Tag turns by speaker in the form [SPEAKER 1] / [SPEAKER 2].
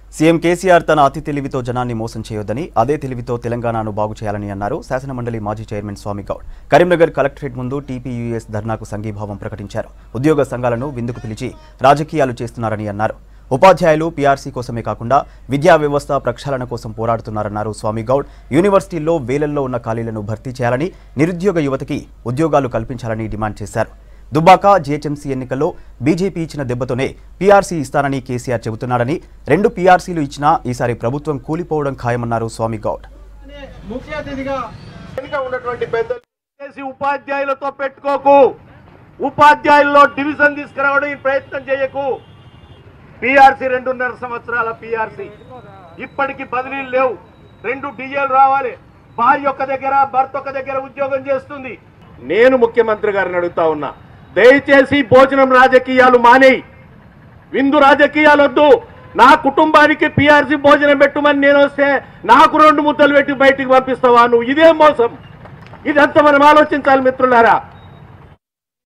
[SPEAKER 1] CM KCR తన అతి తెలివితో జనాన్ని మోసం చేయొద్దని అదే తెలివితో తెలంగాణను బాగు చేయాలని అన్నారు శాసనమండలి మాజీ చైర్మన్ స్వామి గౌడ్ కరీంనగర్ కలెక్టరేట్ ముందు టీపీయూఎస్ ధర్నాకు సంఘీభావం ప్రకటించారు ఉద్యోగ సంఘాలను విందుకు పిలిచి రాజకీయాలు చేస్తున్నారని అన్నారు ఉపాధ్యాయులు పీఆర్సీ కోసమే కాకుండా విద్యా వ్యవస్థ ప్రక్షాళన కోసం పోరాడుతున్నారన్నారు స్వామి గౌడ్ యూనివర్సిటీల్లో వేలల్లో ఉన్న ఖాళీలను భర్తీ చేయాలని నిరుద్యోగ యువతకి ఉద్యోగాలు కల్పించాలని డిమాండ్ చేశారు దుబ్బాక జీహెచ్ఎంసీ ఎన్నికల్లో బీజేపీ ఇచ్చిన దెబ్బతోనే పీఆర్సీ ఇస్తానని కేసీఆర్ చెబుతున్నారని రెండు పీఆర్సీలు ఇచ్చినా ఈసారి ప్రభుత్వం కూలిపోవడం ఖాయమన్నారు స్వామి గౌడ్
[SPEAKER 2] ముఖ్య అతిథిగా వెనుక ఉన్నటువంటి పెద్దలు చేసి ఉపాధ్యాయులతో పెట్టుకోకు ఉపాధ్యాయుల్లో డివిజన్ తీసుకురావడం ఈ ప్రయత్నం చేయకు పిఆర్సీ రెండున్నర సంవత్సరాల పిఆర్సీ ఇప్పటికి బదిలీలు లేవు రెండు డిఏలు రావాలి భార్య ఒక దగ్గర భర్త ఒక దగ్గర ఉద్యోగం చేస్తుంది నేను ముఖ్యమంత్రి గారిని అడుగుతా ఉన్నా దయచేసి భోజనం రాజకీయాలు మానేయి విందు రాజకీయాలు వద్దు నా కుటుంబానికి పిఆర్సీ భోజనం పెట్టుమని నేను వస్తే నాకు రెండు ముద్దలు పెట్టి బయటికి పంపిస్తావా నువ్వు ఇదే మోసం ఇదంతా మనం ఆలోచించాలి మిత్రులారా